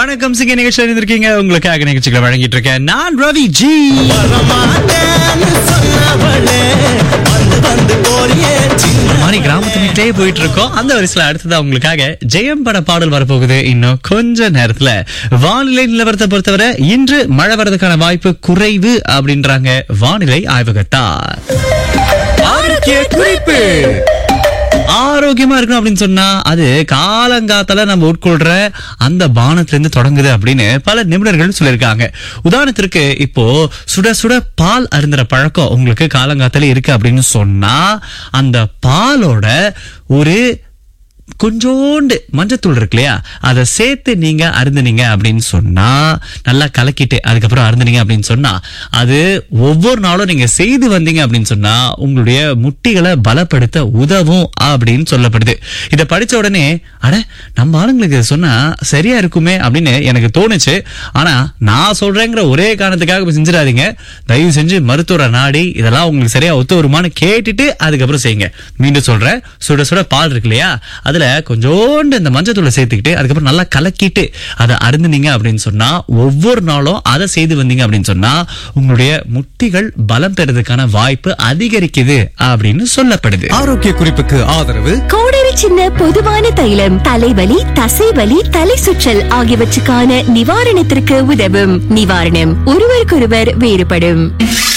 வணக்கம் சிங்க நிகழ்ச்சியில் இருந்திருக்கீங்க உங்களுக்காக நிகழ்ச்சிகளை வழங்கிட்டு இருக்கேன் நான் ரவி ஜி வரமாட்டேன்னு சொன்னவளே, வந்து வந்து போறியே சின்ன மாதிரி கிராமத்து வீட்டிலே போயிட்டு இருக்கோம் அந்த வரிசையில அடுத்ததா உங்களுக்காக ஜெயம் பட பாடல் வரப்போகுது இன்னும் கொஞ்ச நேரத்துல வானிலை நிலவரத்தை பொறுத்தவரை இன்று மழை வர்றதுக்கான வாய்ப்பு குறைவு அப்படின்றாங்க வானிலை ஆய்வகத்தார் ஆரோக்கிய குறிப்பு ஆரோக்கியமா இருக்கணும் அப்படின்னு சொன்னா அது காலங்காத்தால நம்ம உட்கொள்ற அந்த பானத்துல இருந்து தொடங்குது அப்படின்னு பல நிபுணர்கள் சொல்லியிருக்காங்க உதாரணத்திற்கு இப்போ சுட சுட பால் அருந்துற பழக்கம் உங்களுக்கு காலங்காத்தால இருக்கு அப்படின்னு சொன்னா அந்த பாலோட ஒரு கொஞ்சோண்டு மஞ்சத்தூள் இருக்கு இல்லையா அதை சேர்த்து நீங்க அருந்துனீங்க அப்படின்னு சொன்னா நல்லா கலக்கிட்டு அதுக்கப்புறம் அருந்துனீங்க அப்படின்னு சொன்னா அது ஒவ்வொரு நாளும் நீங்க செய்து வந்தீங்க அப்படின்னு சொன்னா உங்களுடைய முட்டிகளை பலப்படுத்த உதவும் அப்படின்னு சொல்லப்படுது இதை படிச்ச உடனே அட நம்ம ஆளுங்களுக்கு இதை சொன்னா சரியா இருக்குமே அப்படின்னு எனக்கு தோணுச்சு ஆனா நான் சொல்றேங்கிற ஒரே காரணத்துக்காக இப்ப செஞ்சிடாதீங்க தயவு செஞ்சு மருத்துவரை நாடி இதெல்லாம் உங்களுக்கு சரியா ஒத்து வருமானு கேட்டுட்டு அதுக்கப்புறம் செய்யுங்க மீண்டும் சொல்றேன் சுட சுட பால் இருக்கு இல்லையா அதுல கொஞ்சோண்டு இந்த மஞ்சத்தூளை சேர்த்துக்கிட்டு அதுக்கப்புறம் நல்லா கலக்கிட்டு அதை அருந்துனீங்க அப்படின்னு சொன்னா ஒவ்வொரு நாளும் அதை செய்து வந்தீங்க அப்படின்னு சொன்னா உங்களுடைய முட்டிகள் பலம் பெறதுக்கான வாய்ப்பு அதிகரிக்குது அப்படின்னு சொல்லப்படுது ஆரோக்கிய குறிப்புக்கு ஆதரவு கோடரி சின்ன பொதுவான தைலம் தலைவலி தசைவலி தலை சுற்றல் ஆகியவற்றுக்கான நிவாரணத்திற்கு உதவும் நிவாரணம் ஒருவருக்கொருவர் வேறுபடும்